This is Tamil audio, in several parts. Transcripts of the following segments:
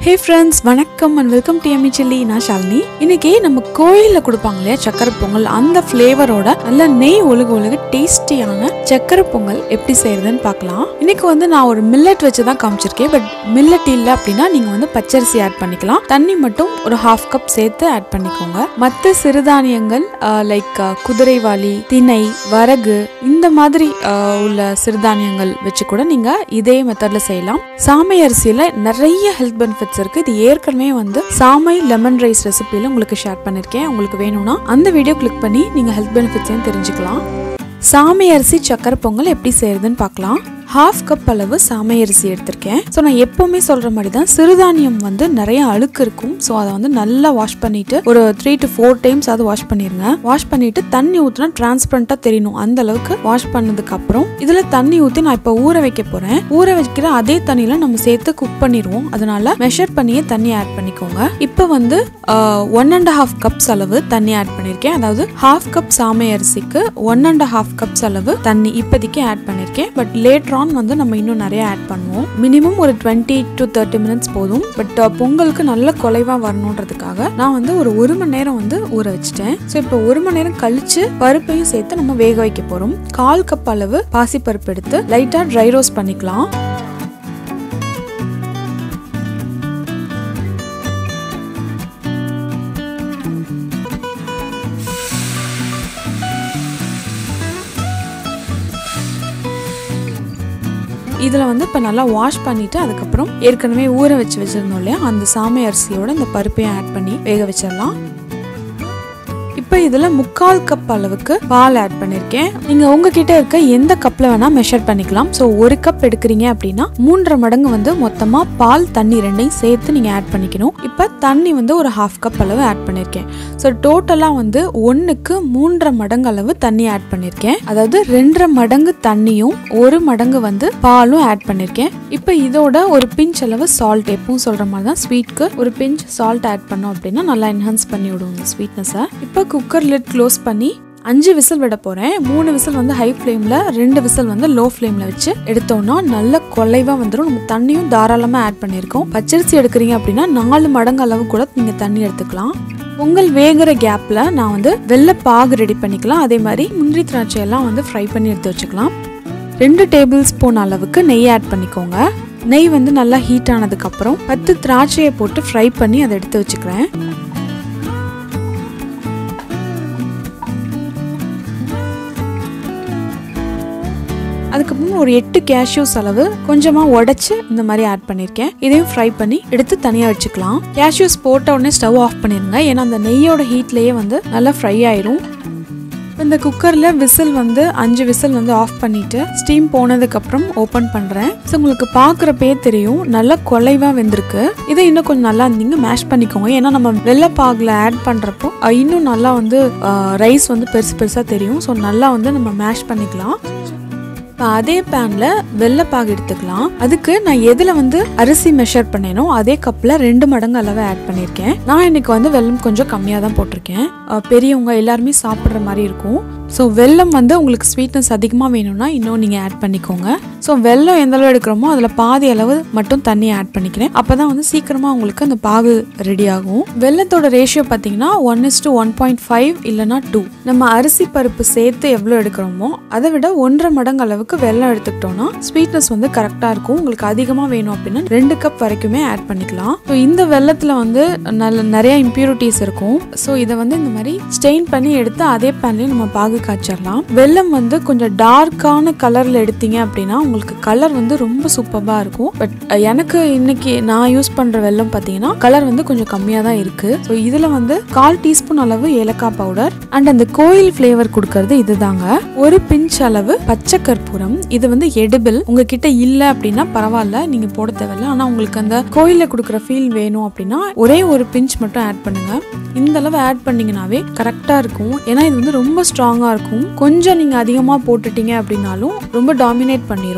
ஹே ஃப்ரெண்ட்ஸ் வணக்கம் and welcome to Emmy Chilli நான் ஷாலினி இன்னைக்கு நம்ம கோயிலில் கொடுப்பாங்க இல்லையா சக்கரை பொங்கல் அந்த ஃப்ளேவரோட நல்ல நெய் ஒழுகு ஒழுகு டேஸ்டியான சக்கரை பொங்கல் எப்படி செய்யறதுன்னு பார்க்கலாம் இன்னைக்கு வந்து நான் ஒரு மில்லட் வச்சு தான் காமிச்சிருக்கேன் பட் மில்லட் இல்லை அப்படின்னா நீங்கள் வந்து பச்சரிசி ஆட் பண்ணிக்கலாம் தண்ணி மட்டும் ஒரு ஹாஃப் கப் சேர்த்து ஆட் பண்ணிக்கோங்க மற்ற சிறுதானியங்கள் லைக் குதிரைவாளி திணை வரகு இந்த மாதிரி ஆஹ், உள்ள சிறுதானியங்கள் வச்சு கூட நீங்கள் இதே மெத்தடில் செய்யலாம் சாமை அரிசியில் நிறைய ஹெல்த் பெனிஃபிட்ஸ் இருக்கு இது ஏற்கனவே வந்து சாமை லெமன் ரைஸ் ரெசிபியில் உங்களுக்கு ஷேர் பண்ணியிருக்கேன் உங்களுக்கு வேணும்னா அந்த வீடியோ கிளிக் பண்ணி நீங்கள் ஹெல்த் பெனிஃபிட்ஸையும் தெரிஞ்சுக்கலாம் சாமை அரிசி சக்கரை பொங்கல் எப்படி செய்யறதுன்னு பார்க்கலாம் ஹாஃப் கப் அளவு சாமை அரிசி எடுத்திருக்கேன் ஸோ நான் எப்போவுமே சொல்கிற மாதிரி தான் சிறுதானியம் வந்து நிறைய அழுக்கு இருக்கும் ஸோ அதை வந்து நல்லா வாஷ் பண்ணிட்டு ஒரு த்ரீ டு ஃபோர் டைம்ஸ் அது வாஷ் பண்ணிடுங்க வாஷ் பண்ணிட்டு தண்ணி ஊற்றினா டிரான்ஸ்பரண்ட்டாக தெரியணும் அந்த அளவுக்கு வாஷ் பண்ணதுக்கு அப்புறம் இதில் தண்ணி ஊற்றி நான் இப்போ ஊற வைக்க போகிறேன் ஊற வைக்கிற அதே தண்ணியில் நம்ம சேர்த்து குக் பண்ணிடுவோம் அதனால மெஷர் பண்ணியே தண்ணி ஆட் பண்ணிக்கோங்க இப்போ வந்து ஒன் அண்ட் ஹாஃப் கப்ஸ் அளவு தண்ணி ஆட் பண்ணியிருக்கேன் அதாவது ஹாஃப் கப் சாமை அரிசிக்கு ஒன் அண்ட் ஹாஃப் கப்ஸ் அளவு தண்ணி இப்போதைக்கு ஆட் பண்ணியிருக்கேன் பட் லேட்டர் ஆன் வந்து நம்ம இன்னும் நிறைய ஆட் பண்ணுவோம் மினிமம் ஒரு டுவெண்ட்டி டு தேர்ட்டி மினிட்ஸ் போதும் பட் பொங்கலுக்கு நல்ல குலைவா வரணுன்றதுக்காக நான் வந்து ஒரு ஒரு மணி நேரம் வந்து ஊற வச்சுட்டேன் ஸோ இப்போ ஒரு மணி நேரம் கழிச்சு பருப்பையும் சேர்த்து நம்ம வேக வைக்க போறோம் கால் கப் அளவு பாசி பருப்பு எடுத்து லைட்டா ட்ரை ரோஸ்ட் பண்ணிக்கலாம் இதில் வந்து இப்போ நல்லா வாஷ் பண்ணிவிட்டு அதுக்கப்புறம் ஏற்கனவே ஊற வச்சு வச்சுருந்தோம் இல்லையா அந்த சாமை அரிசியோட இந்த பருப்பையும் ஆட் பண்ணி வேக வச்சிடலாம் இப்போ இதில் முக்கால் கப் அளவுக்கு பால் ஆட் பண்ணியிருக்கேன் நீங்கள் உங்ககிட்ட இருக்க எந்த கப்பில் வேணால் மெஷர் பண்ணிக்கலாம் ஸோ ஒரு கப் எடுக்கிறீங்க அப்படின்னா மூன்றரை மடங்கு வந்து மொத்தமாக பால் தண்ணி ரெண்டையும் சேர்த்து நீங்கள் ஆட் பண்ணிக்கணும் இப்போ தண்ணி வந்து ஒரு ஹாஃப் கப் அளவு ஆட் பண்ணியிருக்கேன் ஸோ டோட்டலாக வந்து ஒன்றுக்கு மூன்றரை மடங்கு அளவு தண்ணி ஆட் பண்ணியிருக்கேன் அதாவது ரெண்டரை மடங்கு தண்ணியும் ஒரு மடங்கு வந்து பாலும் ஆட் பண்ணியிருக்கேன் இப்போ இதோட ஒரு பிஞ்ச் அளவு சால்ட் எப்பவும் சொல்கிற மாதிரி தான் ஸ்வீட்க்கு ஒரு பிஞ்ச் சால்ட் ஆட் பண்ணோம் அப்படின்னா நல்லா என்ஹான்ஸ் பண்ணி விடுவோம் இந்த ஸ்வீட்னஸை இப்போ குக்கர் லிட் க்ளோஸ் பண்ணி அஞ்சு விசில் விட போகிறேன் மூணு விசில் வந்து ஹை ஃப்ளேமில் ரெண்டு விசில் வந்து லோ ஃப்ளேமில் வச்சு எடுத்தோம்னா நல்ல கொலைவாக வந்துடும் நம்ம தண்ணியும் தாராளமாக ஆட் பண்ணியிருக்கோம் பச்சரிசி எடுக்கிறீங்க அப்படின்னா நாலு மடங்கு அளவு கூட நீங்கள் தண்ணி எடுத்துக்கலாம் பொங்கல் வேகிற கேப்பில் நான் வந்து வெள்ளை பாகு ரெடி பண்ணிக்கலாம் அதே மாதிரி முந்திரி திராட்சை எல்லாம் வந்து ஃப்ரை பண்ணி எடுத்து வச்சுக்கலாம் ரெண்டு டேபிள் ஸ்பூன் அளவுக்கு நெய் ஆட் பண்ணிக்கோங்க நெய் வந்து நல்லா ஹீட் ஆனதுக்கப்புறம் பத்து திராட்சையை போட்டு ஃப்ரை பண்ணி அதை எடுத்து வச்சுக்கிறேன் அதுக்கப்புறம் ஒரு எட்டு கேஷ்யூஸ் அளவு கொஞ்சமாக உடைச்சு இந்த மாதிரி ஆட் பண்ணியிருக்கேன் இதையும் ஃப்ரை பண்ணி எடுத்து தனியாக வச்சுக்கலாம் கேஷ்யூஸ் போட்ட உடனே ஸ்டவ் ஆஃப் பண்ணிடுங்க ஏன்னா அந்த நெய்யோட ஹீட்லேயே வந்து நல்லா ஃப்ரை ஆயிரும் இந்த குக்கரில் விசில் வந்து அஞ்சு விசில் வந்து ஆஃப் பண்ணிட்டு ஸ்டீம் போனதுக்கப்புறம் ஓப்பன் பண்ணுறேன் ஸோ உங்களுக்கு பார்க்குறப்பே தெரியும் நல்லா கொலைவாக வெந்திருக்கு இதை இன்னும் கொஞ்சம் நல்லா இருந்தீங்க மேஷ் பண்ணிக்கோங்க ஏன்னா நம்ம வெள்ளைப்பாகில் ஆட் பண்ணுறப்போ அஹ், இன்னும் நல்லா வந்து ரைஸ் வந்து பெருசு பெருசாக தெரியும் ஸோ நல்லா வந்து நம்ம மேஷ் பண்ணிக்கலாம் இப்போ அதே பேனில் வெள்ளைப்பாகு எடுத்துக்கலாம் அதுக்கு நான் எதில் வந்து அரிசி மெஷர் பண்ணேனோ அதே கப்பில் ரெண்டு மடங்கு அளவு ஆட் பண்ணியிருக்கேன் நான் இன்னைக்கு வந்து வெல்லம் கொஞ்சம் கம்மியாக தான் போட்டிருக்கேன் அஹ் பெரியவங்க எல்லாருமே சாப்பிட்ற மாதிரி இருக்கும் ஸோ வெல்லம் வந்து உங்களுக்கு ஸ்வீட்னஸ் அதிகமாக வேணும்னா இன்னும் நீங்கள் ஆட் பண்ணிக்கோங்க ஸோ வெல்லம் எந்த அளவு எடுக்கிறோமோ அதில் பாதி அளவு மட்டும் தண்ணி ஆட் பண்ணிக்கிறேன் அப்போ தான் வந்து சீக்கிரமாக உங்களுக்கு அந்த பாகு ரெடி ஆகும் வெல்லத்தோட ரேஷியோ பார்த்தீங்கன்னா one is to one point five இல்லைனா டூ நம்ம அரிசி பருப்பு சேர்த்து எவ்வளோ எடுக்கிறோமோ அதை விட ஒன்றரை மடங்கு அளவுக்கு வெல்லம் எடுத்துக்கிட்டோம்னா ஸ்வீட்னஸ் வந்து கரெக்டாக இருக்கும் உங்களுக்கு அதிகமாக வேணும் அப்படின்னா ரெண்டு கப் வரைக்குமே ஆட் பண்ணிக்கலாம் ஸோ இந்த வெல்லத்தில் வந்து நல்ல நிறைய இம்ப்யூரிட்டிஸ் இருக்கும் ஸோ இதை வந்து இந்த மாதிரி ஸ்டெயின் பண்ணி எடுத்து அதே பேன்லேயும் நம்ம பாகு காய்ச்சிடலாம் வெல்லம் வந்து கொஞ்சம் டார்க்கான கலரில் எடுத்தீங்க அப்படின்னா உங்களுக்கு கலர் வந்து ரொம்ப சூப்பராக இருக்கும் பட் எனக்கு இன்னைக்கு நான் யூஸ் பண்ணுற வெல்லம் பார்த்தீங்கன்னா கலர் வந்து கொஞ்சம் கம்மியாக தான் இருக்குது ஸோ இதில் வந்து கால் டீஸ்பூன் அளவு ஏலக்காய் பவுடர் அண்ட் அந்த கோயில் ஃப்ளேவர் கொடுக்கறது இதுதாங்க ஒரு பிஞ்ச் அளவு பச்சை கற்பூரம் இது வந்து எடிபிள் உங்ககிட்ட இல்லை அப்படின்னா பரவாயில்ல நீங்க போட தேவையில்ல ஆனா உங்களுக்கு அந்த கோயில்ல கொடுக்குற ஃபீல் வேணும் அப்படின்னா ஒரே ஒரு பிஞ்ச் மட்டும் ஆட் பண்ணுங்க இந்த அளவு ஆட் பண்ணீங்கனாவே கரெக்டா இருக்கும் ஏன்னா இது வந்து ரொம்ப ஸ்ட்ராங்கா இருக்கும் கொஞ்சம் நீங்க அதிகமா போட்டுட்டீங்க அப்படின்னாலும் ரொம்ப டாமினேட் பண்ணிரும்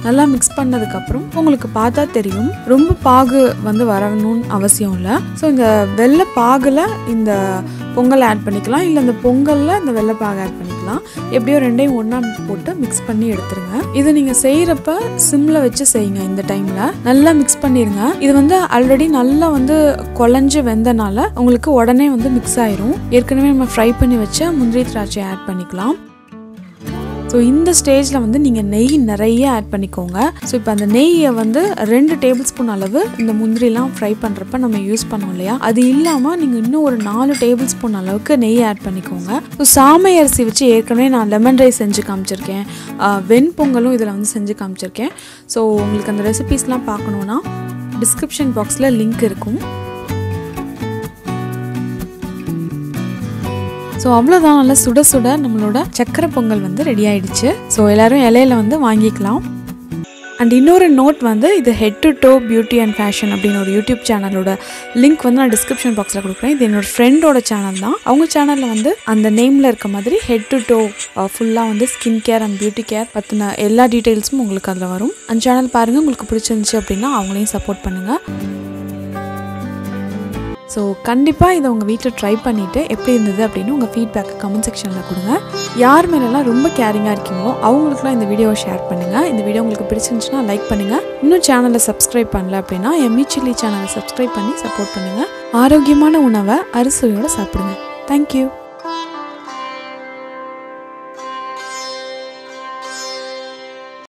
நல்லா மிக்ஸ் பண்ணதுக்கப்புறம் உங்களுக்கு பார்த்தா தெரியும் ரொம்ப பாகு வந்து வரணும்னு அவசியம் இல்லை ஸோ இந்த வெள்ளை பாகில் இந்த பொங்கல் ஆட் பண்ணிக்கலாம் இல்லை இந்த பொங்கலில் இந்த வெள்ளை பாகு ஆட் பண்ணிக்கலாம் எப்படியோ ரெண்டையும் ஒன்றா போட்டு மிக்ஸ் பண்ணி எடுத்துருங்க இது நீங்கள் செய்கிறப்ப சிம்மில் வச்சு செய்யுங்க இந்த டைமில் நல்லா மிக்ஸ் பண்ணிடுங்க இது வந்து ஆல்ரெடி நல்லா வந்து குழஞ்சு வெந்தனால உங்களுக்கு உடனே வந்து மிக்ஸ் ஆயிரும் ஏற்கனவே நம்ம ஃப்ரை பண்ணி வச்ச முந்திரி திராட்சை ஆட் பண்ணிக்கலாம் ஸோ இந்த ஸ்டேஜில் வந்து நீங்கள் நெய் நிறைய ஆட் பண்ணிக்கோங்க ஸோ இப்போ அந்த நெய்யை வந்து ரெண்டு டேபிள் ஸ்பூன் அளவு இந்த முந்திரிலாம் ஃப்ரை பண்ணுறப்ப நம்ம யூஸ் பண்ணோம் இல்லையா அது இல்லாமல் நீங்கள் இன்னும் ஒரு நாலு டேபிள் ஸ்பூன் அளவுக்கு நெய் ஆட் பண்ணிக்கோங்க ஸோ சாமை அரிசி வச்சு ஏற்கனவே நான் லெமன் ரைஸ் செஞ்சு காமிச்சிருக்கேன் வெண்பொங்கலும் இதில் வந்து செஞ்சு காமிச்சிருக்கேன் ஸோ உங்களுக்கு அந்த ரெசிபீஸ்லாம் பார்க்கணுன்னா டிஸ்கிரிப்ஷன் பாக்ஸில் லிங்க் இருக்கும் ஸோ அவ்வளோதான் நல்லா சுட சுட நம்மளோட சக்கரை பொங்கல் வந்து ரெடி ஆயிடுச்சு ஸோ எல்லாரும் இலையில வந்து வாங்கிக்கலாம் அண்ட் இன்னொரு நோட் வந்து இது head to toe beauty and fashion அப்படின்னு ஒரு யூடியூப் சேனலோட லிங்க் வந்து நான் டிஸ்கிரிப்ஷன் பாக்ஸில் கொடுக்குறேன் இது என்னோட ஃப்ரெண்டோட சேனல் தான் அவங்க சேனலில் வந்து அந்த நேமில் இருக்க மாதிரி ஹெட் டு டோ ஃபுல்லாக வந்து skin care and beauty care பற்றின எல்லா டீட்டெயில்ஸும் உங்களுக்கு அதில் வரும் அந்த சேனல் பாருங்கள் உங்களுக்கு பிடிச்சிருந்துச்சு அப்படின்னா அவங்களையும் சப்போர்ட் பண்ணுங்கள் ஸோ கண்டிப்பாக இதை உங்கள் வீட்டில் ட்ரை பண்ணிவிட்டு எப்படி இருந்தது அப்படின்னு உங்கள் ஃபீட்பேக் கமெண்ட் செக்ஷனில் கொடுங்க யார் மேலெல்லாம் ரொம்ப கேரிங்காக இருக்கீங்களோ அவங்களுக்குலாம் இந்த வீடியோவை ஷேர் பண்ணுங்கள் இந்த வீடியோ உங்களுக்கு பிடிச்சிருந்துச்சுன்னா லைக் பண்ணுங்கள் இன்னும் சேனலை சப்ஸ்கிரைப் பண்ணல அப்படின்னா எம்மி சில்லி சேனலை சப்ஸ்கிரைப் பண்ணி சப்போர்ட் பண்ணுங்கள் ஆரோக்கியமான உணவை அரிசியோடு சாப்பிடுங்க தேங்க்யூ